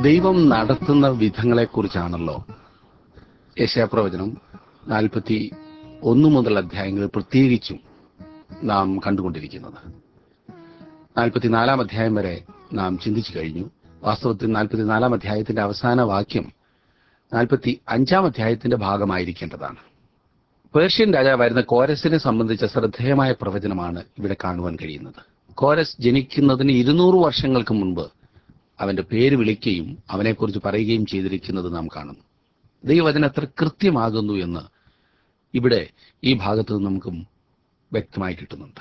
ദൈവം നടത്തുന്ന വിധങ്ങളെക്കുറിച്ചാണല്ലോ യശാപ്രവചനം നാൽപ്പത്തി ഒന്ന് മുതൽ അധ്യായങ്ങൾ പ്രത്യേകിച്ചും നാം കണ്ടുകൊണ്ടിരിക്കുന്നത് നാൽപ്പത്തിനാലാം അധ്യായം വരെ നാം ചിന്തിച്ചു കഴിഞ്ഞു വാസ്തവത്തിൽ നാൽപ്പത്തിനാലാം അധ്യായത്തിന്റെ അവസാന വാക്യം നാൽപ്പത്തി അഞ്ചാം അധ്യായത്തിന്റെ ഭാഗമായിരിക്കേണ്ടതാണ് പേർഷ്യൻ രാജാവായിരുന്ന കോരസിനെ സംബന്ധിച്ച ശ്രദ്ധേയമായ പ്രവചനമാണ് ഇവിടെ കാണുവാൻ കഴിയുന്നത് കോരസ് ജനിക്കുന്നതിന് ഇരുന്നൂറ് വർഷങ്ങൾക്ക് മുൻപ് അവന്റെ പേര് വിളിക്കുകയും അവനെക്കുറിച്ച് പറയുകയും ചെയ്തിരിക്കുന്നത് നാം കാണുന്നു ദൈവവചനം എത്ര കൃത്യമാകുന്നു എന്ന് ഇവിടെ ഈ ഭാഗത്ത് നിന്ന് നമുക്കും വ്യക്തമായി കിട്ടുന്നുണ്ട്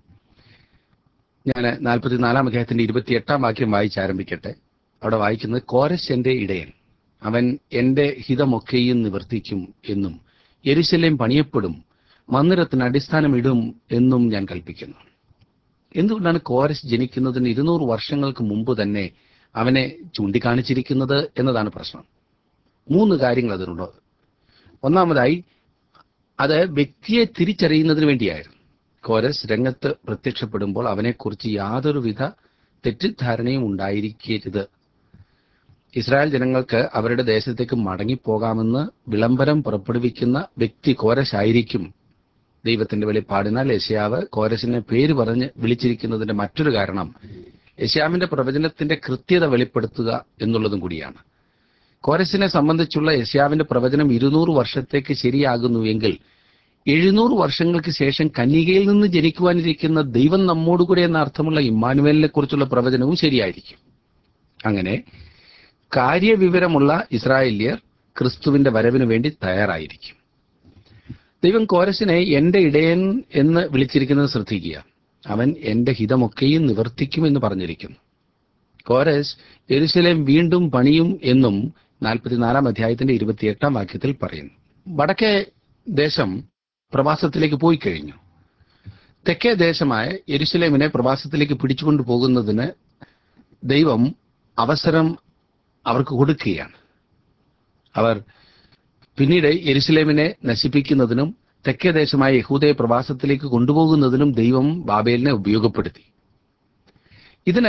ഞാൻ നാൽപ്പത്തിനാലാം അധ്യായത്തിന്റെ ഇരുപത്തിയെട്ടാം വാക്യം വായിച്ച് ആരംഭിക്കട്ടെ അവിടെ വായിക്കുന്നത് കോരസ് എന്റെ ഇടയൻ അവൻ എന്റെ ഹിതമൊക്കെയും നിവർത്തിക്കും എന്നും യെരുശലേം പണിയപ്പെടും മന്ദിരത്തിന് അടിസ്ഥാനമിടും എന്നും ഞാൻ കൽപ്പിക്കുന്നു എന്തുകൊണ്ടാണ് കോരസ് ജനിക്കുന്നതിന് ഇരുന്നൂറ് വർഷങ്ങൾക്ക് മുമ്പ് തന്നെ അവനെ ചൂണ്ടിക്കാണിച്ചിരിക്കുന്നത് എന്നതാണ് പ്രശ്നം മൂന്ന് കാര്യങ്ങൾ അതിനുണ്ട് ഒന്നാമതായി അത് വ്യക്തിയെ തിരിച്ചറിയുന്നതിന് വേണ്ടിയായിരുന്നു കോരസ് രംഗത്ത് പ്രത്യക്ഷപ്പെടുമ്പോൾ അവനെക്കുറിച്ച് യാതൊരുവിധ തെറ്റിദ്ധാരണയും ഉണ്ടായിരിക്കരുത് ഇസ്രായേൽ ജനങ്ങൾക്ക് അവരുടെ ദേശത്തേക്ക് മടങ്ങിപ്പോകാമെന്ന് വിളംബരം പുറപ്പെടുവിക്കുന്ന വ്യക്തി കോരസ് ആയിരിക്കും ദൈവത്തിന്റെ വെളിപ്പാടിനാൽ യശയാവ് കോരസിനെ പേര് പറഞ്ഞ് വിളിച്ചിരിക്കുന്നതിന്റെ മറ്റൊരു കാരണം യശയാവിന്റെ പ്രവചനത്തിന്റെ കൃത്യത വെളിപ്പെടുത്തുക എന്നുള്ളതും കൂടിയാണ് കോരസിനെ സംബന്ധിച്ചുള്ള യശയാവിന്റെ പ്രവചനം ഇരുന്നൂറ് വർഷത്തേക്ക് ശരിയാകുന്നു എങ്കിൽ എഴുന്നൂറ് വർഷങ്ങൾക്ക് ശേഷം കന്യകയിൽ നിന്ന് ജനിക്കുവാനിരിക്കുന്ന ദൈവം നമ്മോടുകൂടെ എന്ന അർത്ഥമുള്ള ഇമ്മാനുവേലിനെ കുറിച്ചുള്ള പ്രവചനവും ശരിയായിരിക്കും അങ്ങനെ കാര്യവിവരമുള്ള ഇസ്രായേല്യർ ക്രിസ്തുവിന്റെ വരവിന് വേണ്ടി തയ്യാറായിരിക്കും ദൈവം കോരസിനെ എന്റെ ഇടയൻ എന്ന് വിളിച്ചിരിക്കുന്നത് ശ്രദ്ധിക്കുക അവൻ എന്റെ ഹിതമൊക്കെയും നിവർത്തിക്കുമെന്ന് പറഞ്ഞിരിക്കുന്നു കോരസ് എരുസലേം വീണ്ടും പണിയും എന്നും നാൽപ്പത്തിനാലാം അധ്യായത്തിന്റെ ഇരുപത്തിയെട്ടാം വാക്യത്തിൽ പറയുന്നു വടക്കേ ദേശം പ്രവാസത്തിലേക്ക് പോയി കഴിഞ്ഞു തെക്കേ ദേശമായ എരുസലേമിനെ പ്രവാസത്തിലേക്ക് പിടിച്ചുകൊണ്ടു പോകുന്നതിന് ദൈവം അവസരം അവർക്ക് കൊടുക്കുകയാണ് അവർ പിന്നീട് എരുസലേമിനെ നശിപ്പിക്കുന്നതിനും തെക്കേ ദേശമായ യഹൂദയെ പ്രവാസത്തിലേക്ക് കൊണ്ടുപോകുന്നതിനും ദൈവം ബാബേലിനെ ഉപയോഗപ്പെടുത്തി ഇതിന്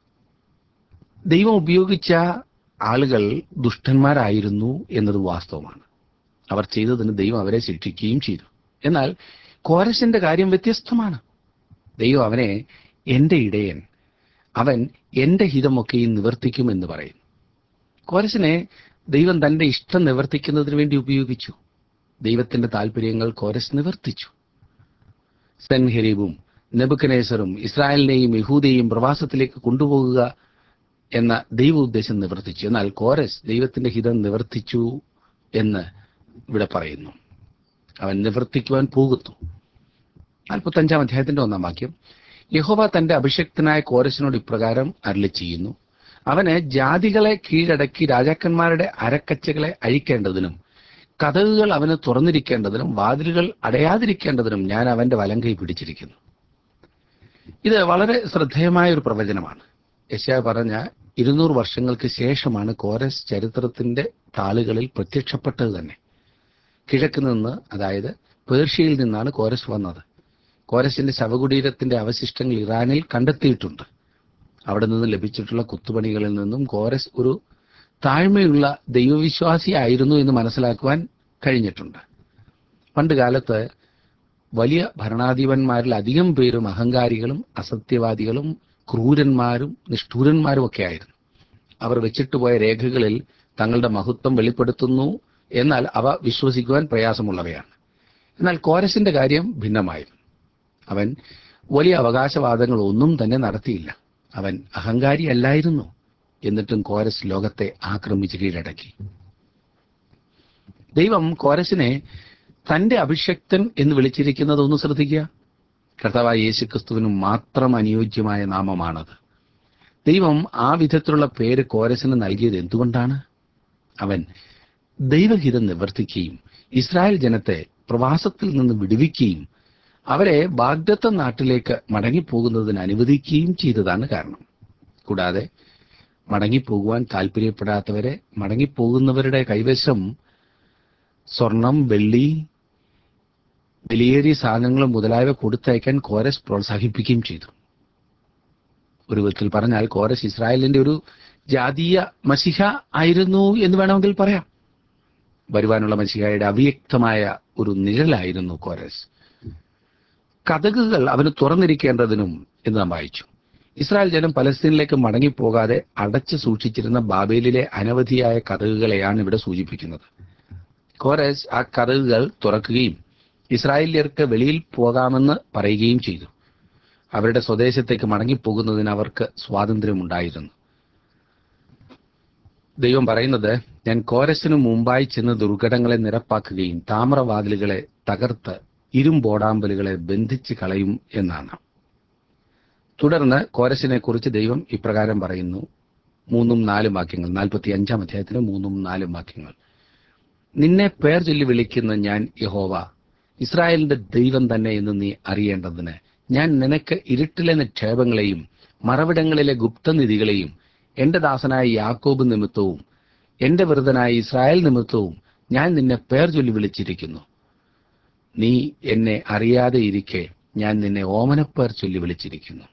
ദൈവം ഉപയോഗിച്ച ആളുകൾ ദുഷ്ടന്മാരായിരുന്നു എന്നത് വാസ്തവമാണ് അവർ ചെയ്തതിന് ദൈവം അവരെ ശിക്ഷിക്കുകയും ചെയ്തു എന്നാൽ കോരസിന്റെ കാര്യം വ്യത്യസ്തമാണ് ദൈവം അവനെ എന്റെ ഇടയൻ അവൻ എന്റെ ഹിതമൊക്കെയും നിവർത്തിക്കും എന്ന് പറയുന്നു കോരസിനെ ദൈവം തന്റെ ഇഷ്ടം നിവർത്തിക്കുന്നതിന് വേണ്ടി ഉപയോഗിച്ചു ദൈവത്തിന്റെ താല്പര്യങ്ങൾ കോരസ് നിവർത്തിച്ചു സെൻഹെരീബും നെബുക്കനേസറും ഇസ്രായേലിനെയും യഹൂദയെയും പ്രവാസത്തിലേക്ക് കൊണ്ടുപോകുക എന്ന ദൈവ ഉദ്ദേശം നിവർത്തിച്ചു എന്നാൽ കോരസ് ദൈവത്തിന്റെ ഹിതം നിവർത്തിച്ചു എന്ന് ഇവിടെ പറയുന്നു അവൻ നിവർത്തിക്കുവാൻ പോകുന്നു നാൽപ്പത്തഞ്ചാം അധ്യായത്തിന്റെ ഒന്നാം വാക്യം യഹോവ തന്റെ അഭിഷക്തനായ കോരസിനോട് ഇപ്രകാരം അരളി ചെയ്യുന്നു അവന് ജാതികളെ കീഴടക്കി രാജാക്കന്മാരുടെ അരക്കച്ചകളെ അഴിക്കേണ്ടതിനും കഥകുകൾ അവന് തുറന്നിരിക്കേണ്ടതിനും വാതിലുകൾ അടയാതിരിക്കേണ്ടതിനും ഞാൻ അവന്റെ വലങ്കൈ പിടിച്ചിരിക്കുന്നു ഇത് വളരെ ശ്രദ്ധേയമായ ഒരു പ്രവചനമാണ് യശ പറഞ്ഞ ഇരുന്നൂറ് വർഷങ്ങൾക്ക് ശേഷമാണ് കോരസ് ചരിത്രത്തിന്റെ താളുകളിൽ പ്രത്യക്ഷപ്പെട്ടത് തന്നെ കിഴക്ക് നിന്ന് അതായത് പേർഷ്യയിൽ നിന്നാണ് കോരസ് വന്നത് കോരസിന്റെ ശവകുടീരത്തിന്റെ അവശിഷ്ടങ്ങൾ ഇറാനിൽ കണ്ടെത്തിയിട്ടുണ്ട് അവിടെ നിന്ന് ലഭിച്ചിട്ടുള്ള കുത്തുപണികളിൽ നിന്നും കോരസ് ഒരു താഴ്മയുള്ള ദൈവവിശ്വാസിയായിരുന്നു എന്ന് മനസ്സിലാക്കുവാൻ കഴിഞ്ഞിട്ടുണ്ട് പണ്ട് കാലത്ത് വലിയ ഭരണാധിപന്മാരിൽ അധികം പേരും അഹങ്കാരികളും അസത്യവാദികളും ക്രൂരന്മാരും നിഷ്ഠൂരന്മാരും ഒക്കെ ആയിരുന്നു അവർ വെച്ചിട്ട് പോയ രേഖകളിൽ തങ്ങളുടെ മഹത്വം വെളിപ്പെടുത്തുന്നു എന്നാൽ അവ വിശ്വസിക്കുവാൻ പ്രയാസമുള്ളവയാണ് എന്നാൽ കോരസിന്റെ കാര്യം ഭിന്നമായിരുന്നു അവൻ വലിയ അവകാശവാദങ്ങൾ ഒന്നും തന്നെ നടത്തിയില്ല അവൻ അഹങ്കാരിയല്ലായിരുന്നു എന്നിട്ടും കോരസ് ലോകത്തെ ആക്രമിച്ച് കീഴടക്കി ദൈവം കോരസിനെ തന്റെ അഭിഷക്തൻ എന്ന് വിളിച്ചിരിക്കുന്നത് ഒന്ന് ശ്രദ്ധിക്കുക കർത്താവായ യേശുക്രിസ്തുവിന് മാത്രം അനുയോജ്യമായ നാമമാണത് ദൈവം ആ വിധത്തിലുള്ള പേര് കോരസിന് നൽകിയത് എന്തുകൊണ്ടാണ് അവൻ ദൈവഹിതം നിവർത്തിക്കുകയും ഇസ്രായേൽ ജനത്തെ പ്രവാസത്തിൽ നിന്ന് വിടുവിക്കുകയും അവരെ ബാഗ്ദത്ത നാട്ടിലേക്ക് മടങ്ങിപ്പോകുന്നതിന് അനുവദിക്കുകയും ചെയ്തതാണ് കാരണം കൂടാതെ മടങ്ങിപ്പോകുവാൻ താല്പര്യപ്പെടാത്തവരെ മടങ്ങിപ്പോകുന്നവരുടെ കൈവശം സ്വർണം വെള്ളി വിലയേറിയ സാധനങ്ങൾ മുതലായവ കൊടുത്തയക്കാൻ കോരസ് പ്രോത്സാഹിപ്പിക്കുകയും ചെയ്തു ഒരു വിധത്തിൽ പറഞ്ഞാൽ കോരസ് ഇസ്രായേലിന്റെ ഒരു ജാതീയ മസിഹ ആയിരുന്നു എന്ന് വേണമെങ്കിൽ പറയാം വരുവാനുള്ള മസിഹയുടെ അവ്യക്തമായ ഒരു നിഴലായിരുന്നു കോരസ് കഥകുകൾ അവന് തുറന്നിരിക്കേണ്ടതിനും എന്ന് നാം വായിച്ചു ഇസ്രായേൽ ജനം പലസ്തീനിലേക്ക് മടങ്ങിപ്പോകാതെ അടച്ചു സൂക്ഷിച്ചിരുന്ന ബാബേലിലെ അനവധിയായ കഥകുകളെയാണ് ഇവിടെ സൂചിപ്പിക്കുന്നത് കോരസ് ആ കഥകുകൾ തുറക്കുകയും ഇസ്രായേലിയർക്ക് വെളിയിൽ പോകാമെന്ന് പറയുകയും ചെയ്തു അവരുടെ സ്വദേശത്തേക്ക് മടങ്ങിപ്പോകുന്നതിന് അവർക്ക് സ്വാതന്ത്ര്യമുണ്ടായിരുന്നു ദൈവം പറയുന്നത് ഞാൻ കോരസിനു മുമ്പായി ചെന്ന് ദുർഘടങ്ങളെ നിരപ്പാക്കുകയും താമ്രവാതിലുകളെ തകർത്ത് ഇരുമ്പോടാമ്പലുകളെ ബന്ധിച്ച് കളയും എന്നാണ് തുടർന്ന് കോരസിനെ കുറിച്ച് ദൈവം ഇപ്രകാരം പറയുന്നു മൂന്നും നാലും വാക്യങ്ങൾ നാൽപ്പത്തി അഞ്ചാം അധ്യായത്തിന് മൂന്നും നാലും വാക്യങ്ങൾ നിന്നെ പേർ ചൊല്ലി വിളിക്കുന്ന ഞാൻ യഹോവ ഇസ്രായേലിന്റെ ദൈവം തന്നെ എന്ന് നീ അറിയേണ്ടതിന് ഞാൻ നിനക്ക് ഇരുട്ടിലെ നിക്ഷേപങ്ങളെയും മറവിടങ്ങളിലെ ഗുപ്തനിധികളെയും എന്റെ ദാസനായ യാക്കോബ് നിമിത്തവും എന്റെ വൃതനായ ഇസ്രായേൽ നിമിത്തവും ഞാൻ നിന്നെ പേർ ചൊല്ലി വിളിച്ചിരിക്കുന്നു നീ എന്നെ അറിയാതെ ഇരിക്കെ ഞാൻ നിന്നെ ഓമനപ്പേർ ചൊല്ലി വിളിച്ചിരിക്കുന്നു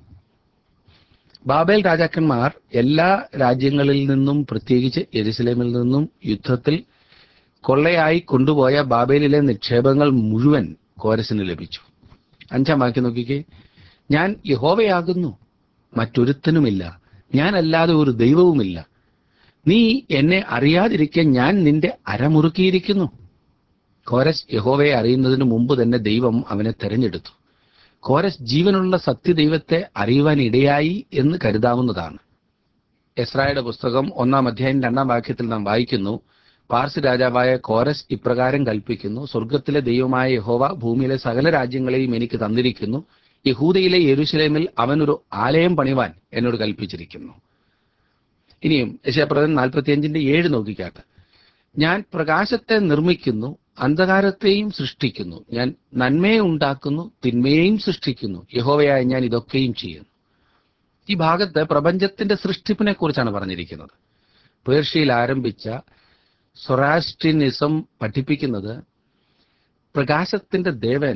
ബാബേൽ രാജാക്കന്മാർ എല്ലാ രാജ്യങ്ങളിൽ നിന്നും പ്രത്യേകിച്ച് യെരുസലേമിൽ നിന്നും യുദ്ധത്തിൽ കൊള്ളയായി കൊണ്ടുപോയ ബാബേലിലെ നിക്ഷേപങ്ങൾ മുഴുവൻ കോരസിന് ലഭിച്ചു അഞ്ചാം വാക്യം നോക്കിക്കേ ഞാൻ യഹോവയാകുന്നു മറ്റൊരുത്തനുമില്ല ഞാനല്ലാതെ ഒരു ദൈവവുമില്ല നീ എന്നെ അറിയാതിരിക്കെ ഞാൻ നിന്റെ അരമുറുക്കിയിരിക്കുന്നു കോരസ് യഹോവയെ അറിയുന്നതിന് മുമ്പ് തന്നെ ദൈവം അവനെ തെരഞ്ഞെടുത്തു കോരസ് ജീവനുള്ള സത്യദൈവത്തെ അറിയുവാൻ ഇടയായി എന്ന് കരുതാവുന്നതാണ് എസ്രായുടെ പുസ്തകം ഒന്നാം അധ്യായം രണ്ടാം വാക്യത്തിൽ നാം വായിക്കുന്നു പാർസ് രാജാവായ കോരസ് ഇപ്രകാരം കൽപ്പിക്കുന്നു സ്വർഗത്തിലെ ദൈവമായ യഹോവ ഭൂമിയിലെ സകല രാജ്യങ്ങളെയും എനിക്ക് തന്നിരിക്കുന്നു യഹൂദയിലെ യെരുശലേമിൽ അവനൊരു ആലയം പണിവാൻ എന്നോട് കൽപ്പിച്ചിരിക്കുന്നു ഇനിയും യശയപ്രദൻ നാൽപ്പത്തിയഞ്ചിന്റെ ഏഴ് നോക്കിക്കാട്ടെ ഞാൻ പ്രകാശത്തെ നിർമ്മിക്കുന്നു അന്ധകാരത്തെയും സൃഷ്ടിക്കുന്നു ഞാൻ നന്മയെ ഉണ്ടാക്കുന്നു തിന്മയെയും സൃഷ്ടിക്കുന്നു യഹോവയായ ഞാൻ ഇതൊക്കെയും ചെയ്യുന്നു ഈ ഭാഗത്ത് പ്രപഞ്ചത്തിന്റെ സൃഷ്ടിപ്പിനെ കുറിച്ചാണ് പറഞ്ഞിരിക്കുന്നത് പേർഷ്യയിൽ ആരംഭിച്ച സൊറാസ്ട്രിനിസം പഠിപ്പിക്കുന്നത് പ്രകാശത്തിന്റെ ദേവൻ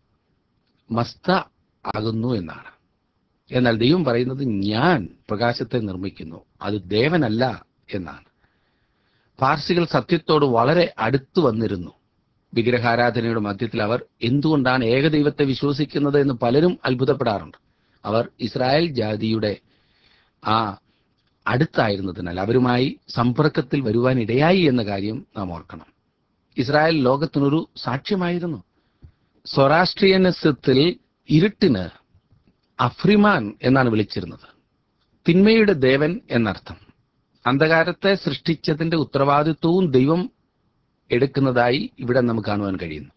മസ്ത ആകുന്നു എന്നാണ് എന്നാൽ ദൈവം പറയുന്നത് ഞാൻ പ്രകാശത്തെ നിർമ്മിക്കുന്നു അത് ദേവനല്ല എന്നാണ് പാർസികൾ സത്യത്തോട് വളരെ അടുത്തു വന്നിരുന്നു വിഗ്രഹാരാധനയുടെ മധ്യത്തിൽ അവർ എന്തുകൊണ്ടാണ് ഏകദൈവത്തെ വിശ്വസിക്കുന്നത് എന്ന് പലരും അത്ഭുതപ്പെടാറുണ്ട് അവർ ഇസ്രായേൽ ജാതിയുടെ ആ അടുത്തായിരുന്നതിനാൽ അവരുമായി സമ്പർക്കത്തിൽ വരുവാൻ ഇടയായി എന്ന കാര്യം നാം ഓർക്കണം ഇസ്രായേൽ ലോകത്തിനൊരു സാക്ഷ്യമായിരുന്നു സ്വരാഷ്ട്രീയനസത്തിൽ ഇരുട്ടിന് അഫ്രിമാൻ എന്നാണ് വിളിച്ചിരുന്നത് തിന്മയുടെ ദേവൻ എന്നർത്ഥം അന്ധകാരത്തെ സൃഷ്ടിച്ചതിന്റെ ഉത്തരവാദിത്വവും ദൈവം എടുക്കുന്നതായി ഇവിടെ നമുക്ക് കാണുവാൻ കഴിയുന്നു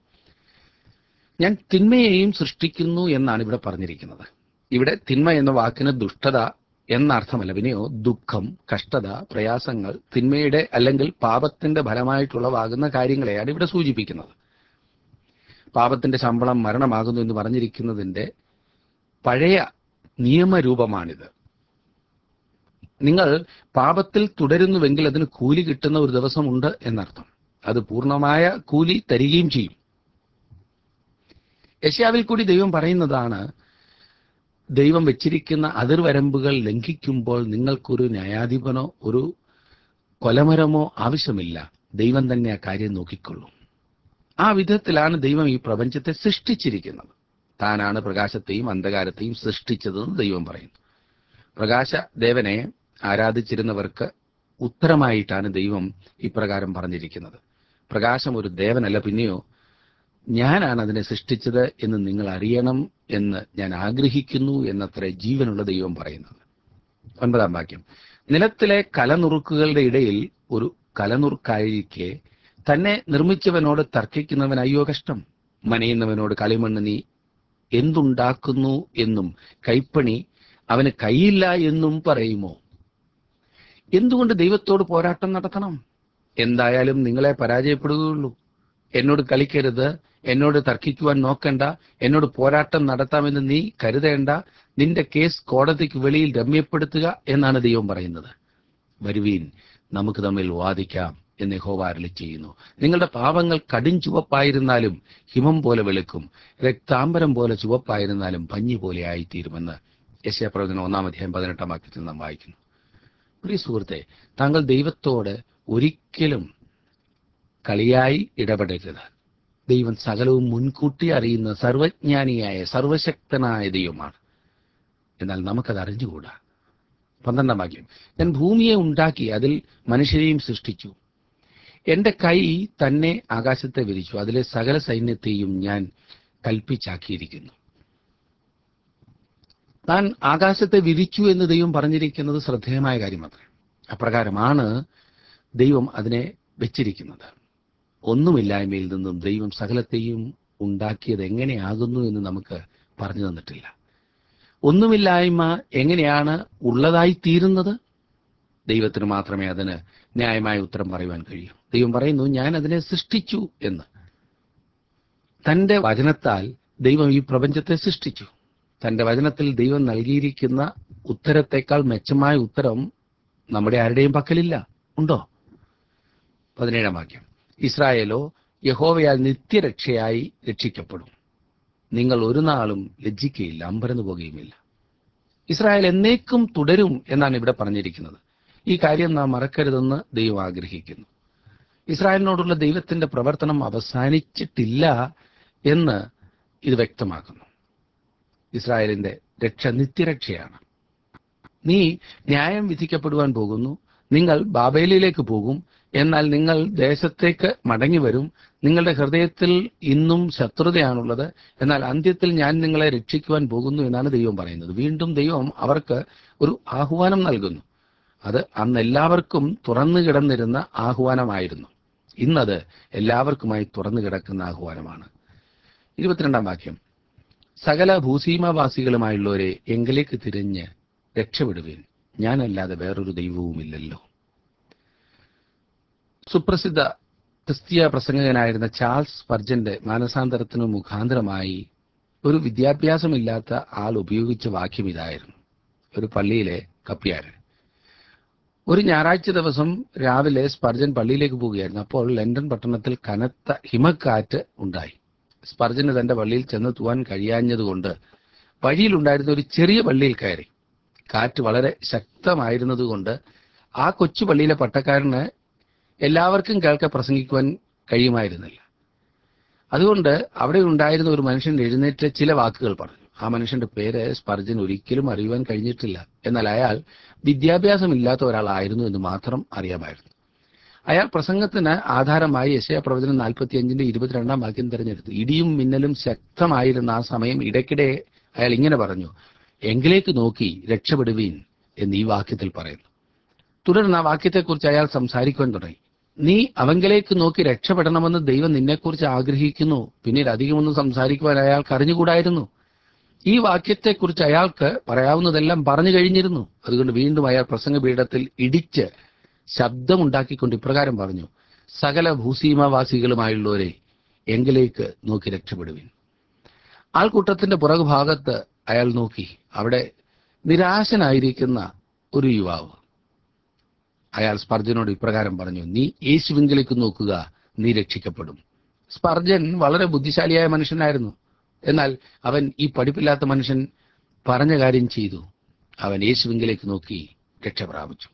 ഞാൻ തിന്മയെയും സൃഷ്ടിക്കുന്നു എന്നാണ് ഇവിടെ പറഞ്ഞിരിക്കുന്നത് ഇവിടെ തിന്മ എന്ന വാക്കിന് ദുഷ്ടത എന്ന അർത്ഥമല്ല പിന്നെയോ ദുഃഖം കഷ്ടത പ്രയാസങ്ങൾ തിന്മയുടെ അല്ലെങ്കിൽ പാപത്തിന്റെ ഫലമായിട്ടുള്ളവാകുന്ന കാര്യങ്ങളെയാണ് ഇവിടെ സൂചിപ്പിക്കുന്നത് പാപത്തിന്റെ ശമ്പളം മരണമാകുന്നു എന്ന് പറഞ്ഞിരിക്കുന്നതിന്റെ പഴയ നിയമരൂപമാണിത് നിങ്ങൾ പാപത്തിൽ തുടരുന്നുവെങ്കിൽ അതിന് കൂലി കിട്ടുന്ന ഒരു ദിവസമുണ്ട് എന്നർത്ഥം അത് പൂർണ്ണമായ കൂലി തരികയും ചെയ്യും യശാവിൽ കൂടി ദൈവം പറയുന്നതാണ് ദൈവം വെച്ചിരിക്കുന്ന അതിർവരമ്പുകൾ ലംഘിക്കുമ്പോൾ നിങ്ങൾക്കൊരു ന്യായാധിപനോ ഒരു കൊലമരമോ ആവശ്യമില്ല ദൈവം തന്നെ ആ കാര്യം നോക്കിക്കൊള്ളും ആ വിധത്തിലാണ് ദൈവം ഈ പ്രപഞ്ചത്തെ സൃഷ്ടിച്ചിരിക്കുന്നത് താനാണ് പ്രകാശത്തെയും അന്ധകാരത്തെയും സൃഷ്ടിച്ചതെന്ന് ദൈവം പറയുന്നു പ്രകാശ ദേവനെ ആരാധിച്ചിരുന്നവർക്ക് ഉത്തരമായിട്ടാണ് ദൈവം ഇപ്രകാരം പറഞ്ഞിരിക്കുന്നത് പ്രകാശം ഒരു ദേവനല്ല പിന്നെയോ ഞാനാണ് അതിനെ സൃഷ്ടിച്ചത് എന്ന് നിങ്ങൾ അറിയണം എന്ന് ഞാൻ ആഗ്രഹിക്കുന്നു എന്നത്ര ജീവനുള്ള ദൈവം പറയുന്നത് ഒൻപതാം വാക്യം നിലത്തിലെ കലനുറുക്കുകളുടെ ഇടയിൽ ഒരു കലനുറുക്കായിരിക്കെ തന്നെ നിർമ്മിച്ചവനോട് തർക്കിക്കുന്നവൻ അയ്യോ കഷ്ടം മനയുന്നവനോട് കളിമണ്ണ് നീ എന്തുണ്ടാക്കുന്നു എന്നും കൈപ്പണി അവന് കൈയില്ല എന്നും പറയുമോ എന്തുകൊണ്ട് ദൈവത്തോട് പോരാട്ടം നടത്തണം എന്തായാലും നിങ്ങളെ പരാജയപ്പെടുകയുള്ളൂ എന്നോട് കളിക്കരുത് എന്നോട് തർക്കിക്കുവാൻ നോക്കണ്ട എന്നോട് പോരാട്ടം നടത്താമെന്ന് നീ കരുതേണ്ട നിന്റെ കേസ് കോടതിക്ക് വെളിയിൽ രമ്യപ്പെടുത്തുക എന്നാണ് ദൈവം പറയുന്നത് വരുവീൻ നമുക്ക് തമ്മിൽ വാദിക്കാം എന്ന് യഹോവ അരുളി ചെയ്യുന്നു നിങ്ങളുടെ പാപങ്ങൾ കടും ചുവപ്പായിരുന്നാലും ഹിമം പോലെ വെളുക്കും രക്താംബരം പോലെ ചുവപ്പായിരുന്നാലും പഞ്ഞി പോലെ ആയിത്തീരുമെന്ന് യശയപ്രവചനം ഒന്നാം അധ്യായം പതിനെട്ടാം വാക്യത്തിൽ നാം വായിക്കുന്നു പ്രിയ സുഹൃത്തെ താങ്കൾ ദൈവത്തോട് ഒരിക്കലും കളിയായി ഇടപെടരുത് ദൈവം സകലവും മുൻകൂട്ടി അറിയുന്ന സർവജ്ഞാനിയായ സർവശക്തനായ ദൈവമാണ് എന്നാൽ നമുക്കത് അറിഞ്ഞുകൂടാ പന്ത്രണ്ടാം വാക്യം ഞാൻ ഭൂമിയെ ഉണ്ടാക്കി അതിൽ മനുഷ്യരെയും സൃഷ്ടിച്ചു എന്റെ കൈ തന്നെ ആകാശത്തെ വിരിച്ചു അതിലെ സകല സൈന്യത്തെയും ഞാൻ കൽപ്പിച്ചാക്കിയിരിക്കുന്നു താൻ ആകാശത്തെ വിരിച്ചു എന്ന് ദൈവം പറഞ്ഞിരിക്കുന്നത് ശ്രദ്ധേയമായ കാര്യമത്രേ അപ്രകാരമാണ് ദൈവം അതിനെ വെച്ചിരിക്കുന്നത് ഒന്നുമില്ലായ്മയിൽ നിന്നും ദൈവം സകലത്തെയും ഉണ്ടാക്കിയത് എങ്ങനെയാകുന്നു എന്ന് നമുക്ക് പറഞ്ഞു തന്നിട്ടില്ല ഒന്നുമില്ലായ്മ എങ്ങനെയാണ് ഉള്ളതായി തീരുന്നത് ദൈവത്തിന് മാത്രമേ അതിന് ന്യായമായ ഉത്തരം പറയുവാൻ കഴിയൂ ദൈവം പറയുന്നു ഞാൻ അതിനെ സൃഷ്ടിച്ചു എന്ന് തന്റെ വചനത്താൽ ദൈവം ഈ പ്രപഞ്ചത്തെ സൃഷ്ടിച്ചു തന്റെ വചനത്തിൽ ദൈവം നൽകിയിരിക്കുന്ന ഉത്തരത്തെക്കാൾ മെച്ചമായ ഉത്തരം നമ്മുടെ ആരുടെയും പക്കലില്ല ഉണ്ടോ പതിനേഴാം വാക്യം ഇസ്രായേലോ യഹോവയാൽ നിത്യരക്ഷയായി രക്ഷിക്കപ്പെടും നിങ്ങൾ ഒരു നാളും ലജ്ജിക്കയില്ല അമ്പരന്നു പോകുകയുമില്ല ഇസ്രായേൽ എന്നേക്കും തുടരും എന്നാണ് ഇവിടെ പറഞ്ഞിരിക്കുന്നത് ഈ കാര്യം നാം മറക്കരുതെന്ന് ദൈവം ആഗ്രഹിക്കുന്നു ഇസ്രായേലിനോടുള്ള ദൈവത്തിന്റെ പ്രവർത്തനം അവസാനിച്ചിട്ടില്ല എന്ന് ഇത് വ്യക്തമാക്കുന്നു ഇസ്രായേലിന്റെ രക്ഷ നിത്യരക്ഷയാണ് നീ ന്യായം വിധിക്കപ്പെടുവാൻ പോകുന്നു നിങ്ങൾ ബാബേലിലേക്ക് പോകും എന്നാൽ നിങ്ങൾ ദേശത്തേക്ക് മടങ്ങി വരും നിങ്ങളുടെ ഹൃദയത്തിൽ ഇന്നും ശത്രുതയാണുള്ളത് എന്നാൽ അന്ത്യത്തിൽ ഞാൻ നിങ്ങളെ രക്ഷിക്കുവാൻ പോകുന്നു എന്നാണ് ദൈവം പറയുന്നത് വീണ്ടും ദൈവം അവർക്ക് ഒരു ആഹ്വാനം നൽകുന്നു അത് അന്ന് എല്ലാവർക്കും തുറന്നു കിടന്നിരുന്ന ആഹ്വാനമായിരുന്നു ഇന്നത് എല്ലാവർക്കുമായി തുറന്നു കിടക്കുന്ന ആഹ്വാനമാണ് ഇരുപത്തിരണ്ടാം വാക്യം സകല ഭൂസീമാവാസികളുമായുള്ളവരെ എങ്കിലേക്ക് തിരിഞ്ഞ് രക്ഷപ്പെടുവീൻ ഞാനല്ലാതെ വേറൊരു ദൈവവുമില്ലല്ലോ സുപ്രസിദ്ധ ക്രിസ്തീയ പ്രസംഗകനായിരുന്ന ചാൾസ് ഫർജന്റെ മാനസാന്തരത്തിന് മുഖാന്തരമായി ഒരു വിദ്യാഭ്യാസമില്ലാത്ത ആൾ ഉപയോഗിച്ച വാക്യം ഇതായിരുന്നു ഒരു പള്ളിയിലെ കപ്പിയാരൻ ഒരു ഞായറാഴ്ച ദിവസം രാവിലെ സ്പർജൻ പള്ളിയിലേക്ക് പോവുകയായിരുന്നു അപ്പോൾ ലണ്ടൻ പട്ടണത്തിൽ കനത്ത ഹിമക്കാറ്റ് ഉണ്ടായി സ്പർജന് തന്റെ പള്ളിയിൽ ചെന്നെത്തുവാൻ കഴിയാഞ്ഞതുകൊണ്ട് വഴിയിലുണ്ടായിരുന്ന ഒരു ചെറിയ പള്ളിയിൽ കയറി കാറ്റ് വളരെ ശക്തമായിരുന്നതുകൊണ്ട് ആ കൊച്ചു പള്ളിയിലെ പട്ടക്കാരന് എല്ലാവർക്കും കേൾക്കെ പ്രസംഗിക്കുവാൻ കഴിയുമായിരുന്നില്ല അതുകൊണ്ട് അവിടെ ഉണ്ടായിരുന്ന ഒരു മനുഷ്യൻ എഴുന്നേറ്റ് ചില വാക്കുകൾ പറഞ്ഞു ആ മനുഷ്യന്റെ പേര് സ്പർജൻ ഒരിക്കലും അറിയുവാൻ കഴിഞ്ഞിട്ടില്ല എന്നാൽ അയാൾ വിദ്യാഭ്യാസമില്ലാത്ത ഒരാളായിരുന്നു എന്ന് മാത്രം അറിയാമായിരുന്നു അയാൾ പ്രസംഗത്തിന് ആധാരമായി യശയ പ്രവചനം നാൽപ്പത്തിയഞ്ചിന്റെ ഇരുപത്തിരണ്ടാം വാക്യം തിരഞ്ഞെടുത്തു ഇടിയും മിന്നലും ശക്തമായിരുന്ന ആ സമയം ഇടയ്ക്കിടെ അയാൾ ഇങ്ങനെ പറഞ്ഞു എങ്കിലേക്ക് നോക്കി രക്ഷപ്പെടുവീൻ എന്ന് ഈ വാക്യത്തിൽ പറയുന്നു തുടർന്ന് ആ വാക്യത്തെക്കുറിച്ച് അയാൾ സംസാരിക്കുവാൻ തുടങ്ങി നീ അവങ്കിലേക്ക് നോക്കി രക്ഷപ്പെടണമെന്ന് ദൈവം നിന്നെക്കുറിച്ച് ആഗ്രഹിക്കുന്നു പിന്നീട് അധികമൊന്നും സംസാരിക്കുവാൻ അയാൾക്ക് അറിഞ്ഞുകൂടായിരുന്നു ഈ വാക്യത്തെക്കുറിച്ച് അയാൾക്ക് പറയാവുന്നതെല്ലാം പറഞ്ഞു കഴിഞ്ഞിരുന്നു അതുകൊണ്ട് വീണ്ടും അയാൾ പ്രസംഗപീഠത്തിൽ ഇടിച്ച് ശബ്ദമുണ്ടാക്കിക്കൊണ്ട് ഇപ്രകാരം പറഞ്ഞു സകല ഭൂസീമാവാസികളുമായുള്ളവരെ എങ്കിലേക്ക് നോക്കി രക്ഷപ്പെടുവിൻ ആൾക്കൂട്ടത്തിന്റെ പുറകുഭാഗത്ത് അയാൾ നോക്കി അവിടെ നിരാശനായിരിക്കുന്ന ഒരു യുവാവ് അയാൾ സ്പർജനോട് ഇപ്രകാരം പറഞ്ഞു നീ യേശുവിങ്കിലേക്ക് നോക്കുക നീ രക്ഷിക്കപ്പെടും സ്പർജൻ വളരെ ബുദ്ധിശാലിയായ മനുഷ്യനായിരുന്നു എന്നാൽ അവൻ ഈ പഠിപ്പില്ലാത്ത മനുഷ്യൻ പറഞ്ഞ കാര്യം ചെയ്തു അവൻ യേശുവിങ്കിലേക്ക് നോക്കി രക്ഷ പ്രാപിച്ചു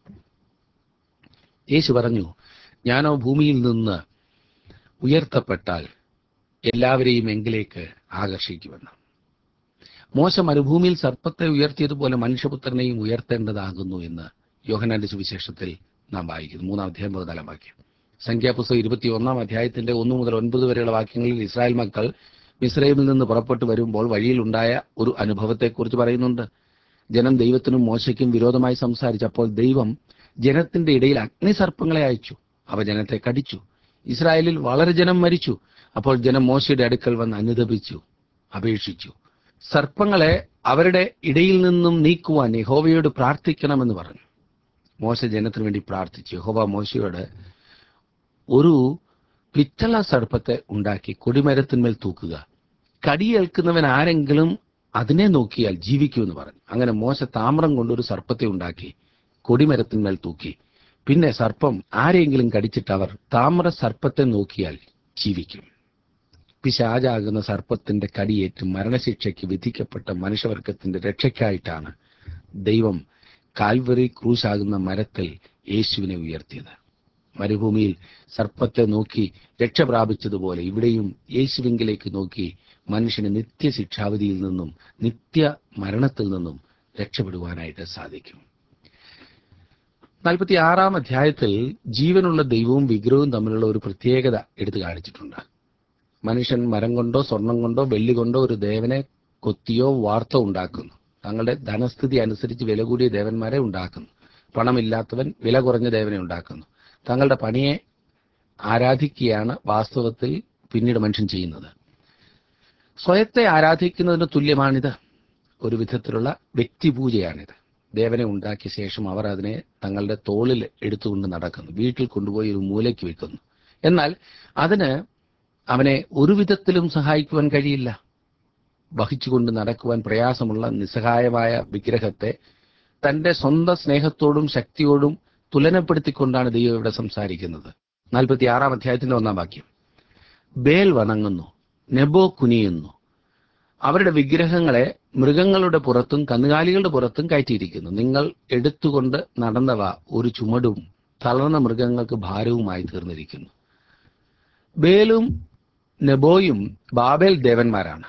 യേശു പറഞ്ഞു ഞാനോ ഭൂമിയിൽ നിന്ന് ഉയർത്തപ്പെട്ടാൽ എല്ലാവരെയും എങ്കിലേക്ക് ആകർഷിക്കുമെന്ന് മോശ മരുഭൂമിയിൽ സർപ്പത്തെ ഉയർത്തിയതുപോലെ മനുഷ്യപുത്രനെയും ഉയർത്തേണ്ടതാകുന്നു എന്ന് യോഹനാന്റെ സുവിശേഷത്തിൽ നാം വായിക്കുന്നു മൂന്നാം അധ്യായം പതിനാലാം വാക്യം സംഖ്യാപുസ്തകം ഇരുപത്തി ഒന്നാം അധ്യായത്തിന്റെ ഒന്നു മുതൽ ഒൻപത് വരെയുള്ള വാക്യങ്ങളിൽ ഇസ്രായേൽ മക്കൾ മിസ്രൈമിൽ നിന്ന് പുറപ്പെട്ടു വരുമ്പോൾ വഴിയിലുണ്ടായ ഒരു അനുഭവത്തെക്കുറിച്ച് പറയുന്നുണ്ട് ജനം ദൈവത്തിനും മോശയ്ക്കും വിരോധമായി സംസാരിച്ചപ്പോൾ ദൈവം ജനത്തിന്റെ ഇടയിൽ അഗ്നിസർപ്പങ്ങളെ അയച്ചു അവ ജനത്തെ കടിച്ചു ഇസ്രായേലിൽ വളരെ ജനം മരിച്ചു അപ്പോൾ ജനം മോശയുടെ അടുക്കൽ വന്ന് അനുദപിച്ചു അപേക്ഷിച്ചു സർപ്പങ്ങളെ അവരുടെ ഇടയിൽ നിന്നും നീക്കുവാൻ യഹോവയോട് പ്രാർത്ഥിക്കണമെന്ന് പറഞ്ഞു മോശ ജനത്തിനു വേണ്ടി പ്രാർത്ഥിച്ചു യഹോവ മോശയോട് ഒരു പിത്തള സർപ്പത്തെ ഉണ്ടാക്കി കൊടിമരത്തിന്മേൽ തൂക്കുക കടിയേൽക്കുന്നവൻ ആരെങ്കിലും അതിനെ നോക്കിയാൽ ജീവിക്കുമെന്ന് പറഞ്ഞു അങ്ങനെ മോശ താമ്രം കൊണ്ടൊരു സർപ്പത്തെ ഉണ്ടാക്കി കൊടിമരത്തിന്മേൽ തൂക്കി പിന്നെ സർപ്പം ആരെങ്കിലും കടിച്ചിട്ട് അവർ താമ്ര സർപ്പത്തെ നോക്കിയാൽ ജീവിക്കും പിശാചാകുന്ന സർപ്പത്തിന്റെ കടിയേറ്റ് മരണശിക്ഷയ്ക്ക് വിധിക്കപ്പെട്ട മനുഷ്യവർഗത്തിന്റെ രക്ഷയ്ക്കായിട്ടാണ് ദൈവം കാൽവറി ക്രൂശാകുന്ന മരത്തിൽ യേശുവിനെ ഉയർത്തിയത് മരുഭൂമിയിൽ സർപ്പത്തെ നോക്കി രക്ഷ പ്രാപിച്ചതുപോലെ ഇവിടെയും യേശുവിങ്കിലേക്ക് നോക്കി മനുഷ്യന് നിത്യശിക്ഷാവധിയിൽ നിന്നും നിത്യ മരണത്തിൽ നിന്നും രക്ഷപ്പെടുവാനായിട്ട് സാധിക്കും നാൽപ്പത്തി ആറാം അധ്യായത്തിൽ ജീവനുള്ള ദൈവവും വിഗ്രഹവും തമ്മിലുള്ള ഒരു പ്രത്യേകത എടുത്തു കാണിച്ചിട്ടുണ്ട് മനുഷ്യൻ മരം കൊണ്ടോ സ്വർണം കൊണ്ടോ വെള്ളി കൊണ്ടോ ഒരു ദേവനെ കൊത്തിയോ വാർത്തോ ഉണ്ടാക്കുന്നു തങ്ങളുടെ ധനസ്ഥിതി അനുസരിച്ച് വില കൂടിയ ദേവന്മാരെ ഉണ്ടാക്കുന്നു പണമില്ലാത്തവൻ വില കുറഞ്ഞ ദേവനെ ഉണ്ടാക്കുന്നു തങ്ങളുടെ പണിയെ ആരാധിക്കുകയാണ് വാസ്തവത്തിൽ പിന്നീട് മനുഷ്യൻ ചെയ്യുന്നത് സ്വയത്തെ ആരാധിക്കുന്നതിന് തുല്യമാണിത് ഒരു വിധത്തിലുള്ള വ്യക്തിപൂജയാണിത് ദേവനെ ഉണ്ടാക്കിയ ശേഷം അവർ അതിനെ തങ്ങളുടെ തോളിൽ എടുത്തുകൊണ്ട് നടക്കുന്നു വീട്ടിൽ കൊണ്ടുപോയി ഒരു മൂലയ്ക്ക് വെക്കുന്നു എന്നാൽ അതിന് അവനെ ഒരു വിധത്തിലും സഹായിക്കുവാൻ കഴിയില്ല വഹിച്ചുകൊണ്ട് നടക്കുവാൻ പ്രയാസമുള്ള നിസ്സഹായമായ വിഗ്രഹത്തെ തന്റെ സ്വന്തം സ്നേഹത്തോടും ശക്തിയോടും തുലനപ്പെടുത്തിക്കൊണ്ടാണ് ദൈവം ഇവിടെ സംസാരിക്കുന്നത് നാൽപ്പത്തി ആറാം അധ്യായത്തിന്റെ ഒന്നാം വാക്യം ബേൽ വണങ്ങുന്നു നെബോ കുനിയുന്നു അവരുടെ വിഗ്രഹങ്ങളെ മൃഗങ്ങളുടെ പുറത്തും കന്നുകാലികളുടെ പുറത്തും കയറ്റിയിരിക്കുന്നു നിങ്ങൾ എടുത്തുകൊണ്ട് നടന്നവ ഒരു ചുമടും തളർന്ന മൃഗങ്ങൾക്ക് ഭാരവുമായി തീർന്നിരിക്കുന്നു ബേലും നെബോയും ബാബേൽ ദേവന്മാരാണ്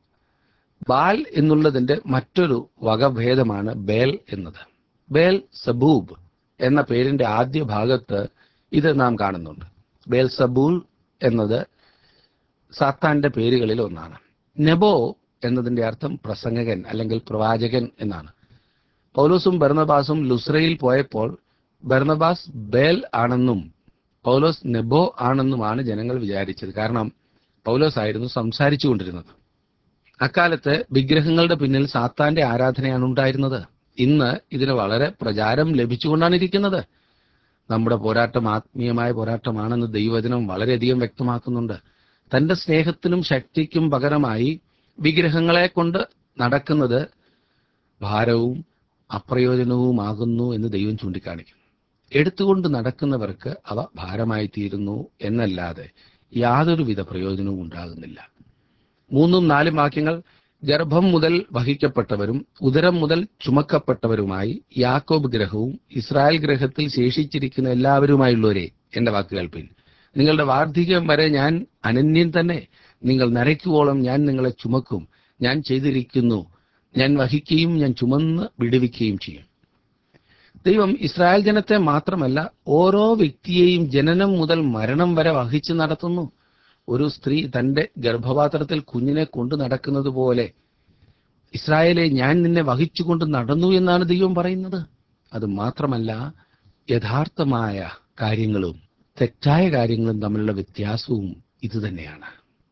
ബാൽ എന്നുള്ളതിന്റെ മറ്റൊരു വകഭേദമാണ് ബേൽ എന്നത് ബേൽ സബൂബ് എന്ന പേരിന്റെ ആദ്യ ഭാഗത്ത് ഇത് നാം കാണുന്നുണ്ട് ബേൽ സബൂൾ എന്നത് സാത്താന്റെ പേരുകളിൽ ഒന്നാണ് നെബോ എന്നതിന്റെ അർത്ഥം പ്രസംഗകൻ അല്ലെങ്കിൽ പ്രവാചകൻ എന്നാണ് പൗലോസും ബർണബാസും ലുസ്രയിൽ പോയപ്പോൾ ബർണബാസ് ബേൽ ആണെന്നും പൗലോസ് നെബോ ആണെന്നുമാണ് ജനങ്ങൾ വിചാരിച്ചത് കാരണം പൗലോസ് ആയിരുന്നു സംസാരിച്ചു കൊണ്ടിരുന്നത് അക്കാലത്ത് വിഗ്രഹങ്ങളുടെ പിന്നിൽ സാത്താന്റെ ആരാധനയാണ് ഉണ്ടായിരുന്നത് ഇന്ന് ഇതിന് വളരെ പ്രചാരം ലഭിച്ചുകൊണ്ടാണ് ഇരിക്കുന്നത് നമ്മുടെ പോരാട്ടം ആത്മീയമായ പോരാട്ടമാണെന്ന് ദൈവവചനം വളരെയധികം വ്യക്തമാക്കുന്നുണ്ട് തന്റെ സ്നേഹത്തിനും ശക്തിക്കും പകരമായി വിഗ്രഹങ്ങളെ കൊണ്ട് നടക്കുന്നത് ഭാരവും അപ്രയോജനവുമാകുന്നു എന്ന് ദൈവം ചൂണ്ടിക്കാണിക്കുന്നു എടുത്തുകൊണ്ട് നടക്കുന്നവർക്ക് അവ ഭാരമായി തീരുന്നു എന്നല്ലാതെ യാതൊരുവിധ പ്രയോജനവും ഉണ്ടാകുന്നില്ല മൂന്നും നാലും വാക്യങ്ങൾ ഗർഭം മുതൽ വഹിക്കപ്പെട്ടവരും ഉദരം മുതൽ ചുമക്കപ്പെട്ടവരുമായി യാക്കോബ് ഗ്രഹവും ഇസ്രായേൽ ഗ്രഹത്തിൽ ശേഷിച്ചിരിക്കുന്ന എല്ലാവരുമായുള്ളവരെ എന്റെ വാക്കുകൾ പിൻ നിങ്ങളുടെ വാർദ്ധക്യം വരെ ഞാൻ അനന്യൻ തന്നെ നിങ്ങൾ നരയ്ക്കുവോളം ഞാൻ നിങ്ങളെ ചുമക്കും ഞാൻ ചെയ്തിരിക്കുന്നു ഞാൻ വഹിക്കുകയും ഞാൻ ചുമന്ന് വിടുവിക്കുകയും ചെയ്യും ദൈവം ഇസ്രായേൽ ജനത്തെ മാത്രമല്ല ഓരോ വ്യക്തിയെയും ജനനം മുതൽ മരണം വരെ വഹിച്ചു നടത്തുന്നു ഒരു സ്ത്രീ തന്റെ ഗർഭപാത്രത്തിൽ കുഞ്ഞിനെ കൊണ്ടു നടക്കുന്നത് പോലെ ഇസ്രായേലെ ഞാൻ നിന്നെ വഹിച്ചുകൊണ്ട് നടന്നു എന്നാണ് ദൈവം പറയുന്നത് അത് മാത്രമല്ല യഥാർത്ഥമായ കാര്യങ്ങളും തെറ്റായ കാര്യങ്ങളും തമ്മിലുള്ള വ്യത്യാസവും ഇത് തന്നെയാണ്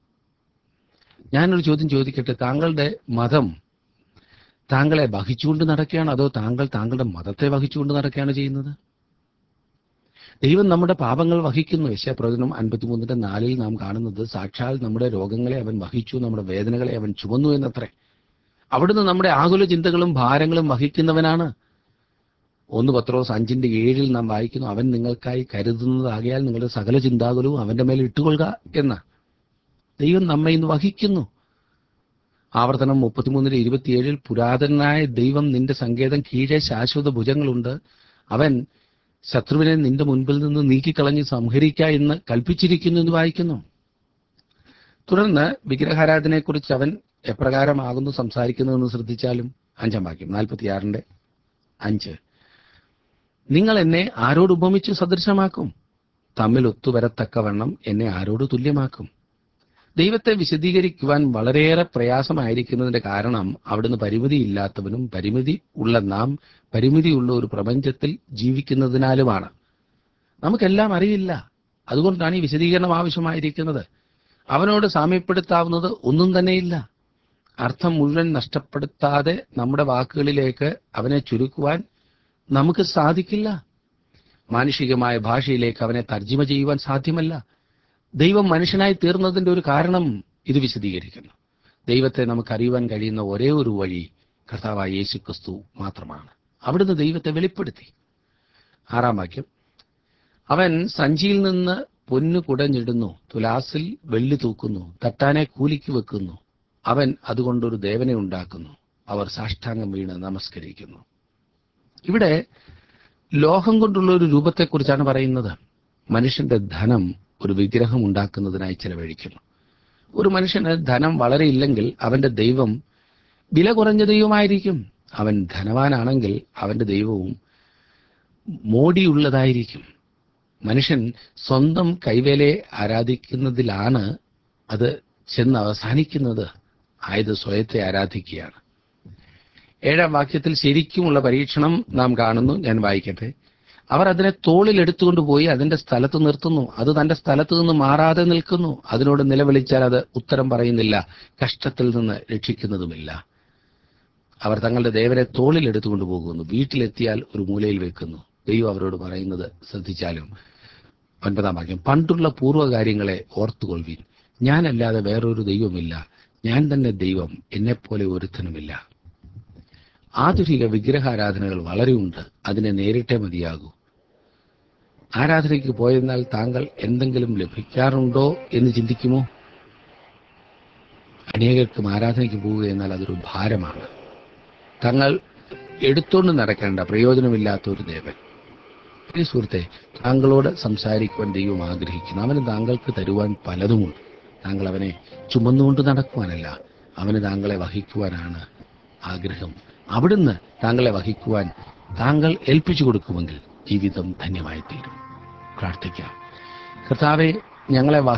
ഞാനൊരു ചോദ്യം ചോദിക്കട്ടെ താങ്കളുടെ മതം താങ്കളെ വഹിച്ചുകൊണ്ട് നടക്കുകയാണ് അതോ താങ്കൾ താങ്കളുടെ മതത്തെ വഹിച്ചുകൊണ്ട് നടക്കുകയാണ് ചെയ്യുന്നത് ദൈവം നമ്മുടെ പാപങ്ങൾ വഹിക്കുന്നു യശപ്രവചനം അൻപത്തിമൂന്നിന്റെ നാലിൽ നാം കാണുന്നത് സാക്ഷാൽ നമ്മുടെ രോഗങ്ങളെ അവൻ വഹിച്ചു നമ്മുടെ വേദനകളെ അവൻ ചുമന്നു എന്നത്രേ അവിടുന്ന് നമ്മുടെ ആകുല ചിന്തകളും ഭാരങ്ങളും വഹിക്കുന്നവനാണ് ഒന്ന് പത്രോസ് അഞ്ചിന്റെ ഏഴിൽ നാം വായിക്കുന്നു അവൻ നിങ്ങൾക്കായി കരുതുന്നതാകിയാൽ നിങ്ങളുടെ സകല ചിന്താകുലവും അവന്റെ മേൽ ഇട്ടുകൊള്ളുക എന്ന് ദൈവം നമ്മെ ഇന്ന് വഹിക്കുന്നു ആവർത്തനം മുപ്പത്തിമൂന്നിന് ഇരുപത്തിയേഴിൽ പുരാതനായ ദൈവം നിന്റെ സങ്കേതം കീഴെ ശാശ്വത ഭുജങ്ങളുണ്ട് അവൻ ശത്രുവിനെ നിന്റെ മുൻപിൽ നിന്ന് നീക്കിക്കളഞ്ഞ് സംഹരിക്ക എന്ന് കൽപ്പിച്ചിരിക്കുന്നു എന്ന് വായിക്കുന്നു തുടർന്ന് വിഗ്രഹാരാധനയെക്കുറിച്ച് അവൻ എപ്രകാരമാകുന്നു സംസാരിക്കുന്നതെന്ന് ശ്രദ്ധിച്ചാലും അഞ്ചാം വാക്യം നാൽപ്പത്തിയാറിന്റെ അഞ്ച് നിങ്ങൾ എന്നെ ആരോട് ഉപമിച്ച് സദൃശമാക്കും തമ്മിൽ ഒത്തുവരത്തക്കവണ്ണം എന്നെ ആരോട് തുല്യമാക്കും ദൈവത്തെ വിശദീകരിക്കുവാൻ വളരെയേറെ പ്രയാസമായിരിക്കുന്നതിന്റെ കാരണം അവിടുന്ന് പരിമിതിയില്ലാത്തവനും പരിമിതി ഉള്ള നാം പരിമിതിയുള്ള ഒരു പ്രപഞ്ചത്തിൽ ജീവിക്കുന്നതിനാലുമാണ് നമുക്കെല്ലാം അറിയില്ല അതുകൊണ്ടാണ് ഈ വിശദീകരണം ആവശ്യമായിരിക്കുന്നത് അവനോട് സാമ്യപ്പെടുത്താവുന്നത് ഒന്നും തന്നെയില്ല അർത്ഥം മുഴുവൻ നഷ്ടപ്പെടുത്താതെ നമ്മുടെ വാക്കുകളിലേക്ക് അവനെ ചുരുക്കുവാൻ നമുക്ക് സാധിക്കില്ല മാനുഷികമായ ഭാഷയിലേക്ക് അവനെ തർജ്ജിമ ചെയ്യുവാൻ സാധ്യമല്ല ദൈവം മനുഷ്യനായി തീർന്നതിന്റെ ഒരു കാരണം ഇത് വിശദീകരിക്കുന്നു ദൈവത്തെ നമുക്ക് അറിയുവാൻ കഴിയുന്ന ഒരേ ഒരു വഴി കർത്താവായ യേശു ക്രിസ്തു മാത്രമാണ് അവിടുന്ന് ദൈവത്തെ വെളിപ്പെടുത്തി ആറാം വാക്യം അവൻ സഞ്ചിയിൽ നിന്ന് പൊന്നു കുടഞ്ഞിടുന്നു തുലാസിൽ വെള്ളി തൂക്കുന്നു തട്ടാനെ കൂലിക്ക് വെക്കുന്നു അവൻ അതുകൊണ്ടൊരു ദേവനെ ഉണ്ടാക്കുന്നു അവർ സാഷ്ടാംഗം വീണ് നമസ്കരിക്കുന്നു ഇവിടെ ലോഹം കൊണ്ടുള്ള ഒരു രൂപത്തെക്കുറിച്ചാണ് പറയുന്നത് മനുഷ്യന്റെ ധനം ഒരു വിഗ്രഹം ഉണ്ടാക്കുന്നതിനായി ചെലവഴിക്കുന്നു ഒരു മനുഷ്യന് ധനം വളരെ ഇല്ലെങ്കിൽ അവന്റെ ദൈവം വില കുറഞ്ഞ ദൈവമായിരിക്കും അവൻ ധനവാനാണെങ്കിൽ അവന്റെ ദൈവവും മോടിയുള്ളതായിരിക്കും മനുഷ്യൻ സ്വന്തം കൈവേലയെ ആരാധിക്കുന്നതിലാണ് അത് ചെന്ന് അവസാനിക്കുന്നത് ആയത് സ്വയത്തെ ആരാധിക്കുകയാണ് ഏഴാം വാക്യത്തിൽ ശരിക്കുമുള്ള പരീക്ഷണം നാം കാണുന്നു ഞാൻ വായിക്കട്ടെ അവർ അതിനെ തോളിൽ എടുത്തുകൊണ്ട് പോയി അതിന്റെ സ്ഥലത്ത് നിർത്തുന്നു അത് തന്റെ സ്ഥലത്ത് നിന്ന് മാറാതെ നിൽക്കുന്നു അതിനോട് നിലവിളിച്ചാൽ അത് ഉത്തരം പറയുന്നില്ല കഷ്ടത്തിൽ നിന്ന് രക്ഷിക്കുന്നതുമില്ല അവർ തങ്ങളുടെ ദേവനെ തോളിൽ എടുത്തുകൊണ്ട് പോകുന്നു വീട്ടിലെത്തിയാൽ ഒരു മൂലയിൽ വെക്കുന്നു ദൈവം അവരോട് പറയുന്നത് ശ്രദ്ധിച്ചാലും ഒൻപതാം വാക്യം പണ്ടുള്ള പൂർവ്വകാര്യങ്ങളെ ഓർത്തുകൊള്ളുവീൻ ഞാനല്ലാതെ വേറൊരു ദൈവമില്ല ഞാൻ തന്നെ ദൈവം എന്നെപ്പോലെ ഒരുത്തനുമില്ല ആധുനിക വിഗ്രഹാരാധനകൾ വളരെയുണ്ട് അതിനെ നേരിട്ടേ മതിയാകൂ ആരാധനയ്ക്ക് പോയെന്നാൽ താങ്കൾ എന്തെങ്കിലും ലഭിക്കാറുണ്ടോ എന്ന് ചിന്തിക്കുമോ അനേകർക്കും ആരാധനയ്ക്ക് പോവുക എന്നാൽ അതൊരു ഭാരമാണ് തങ്ങൾ എടുത്തുകൊണ്ട് നടക്കേണ്ട പ്രയോജനമില്ലാത്ത ഒരു ദേവൻ പ്രിയ സുഹൃത്തെ താങ്കളോട് സംസാരിക്കുവാൻ ദൈവം ആഗ്രഹിക്കുന്നു അവന് താങ്കൾക്ക് തരുവാൻ പലതുമുണ്ട് താങ്കൾ അവനെ ചുമന്നുകൊണ്ട് നടക്കുവാനല്ല അവന് താങ്കളെ വഹിക്കുവാനാണ് ആഗ്രഹം അവിടുന്ന് താങ്കളെ വഹിക്കുവാൻ താങ്കൾ ഏൽപ്പിച്ചു കൊടുക്കുമെങ്കിൽ ജീവിതം ധന്യമായി തീരും പ്രാർത്ഥിക്കാം കർത്താവെ ഞങ്ങളെ വഹി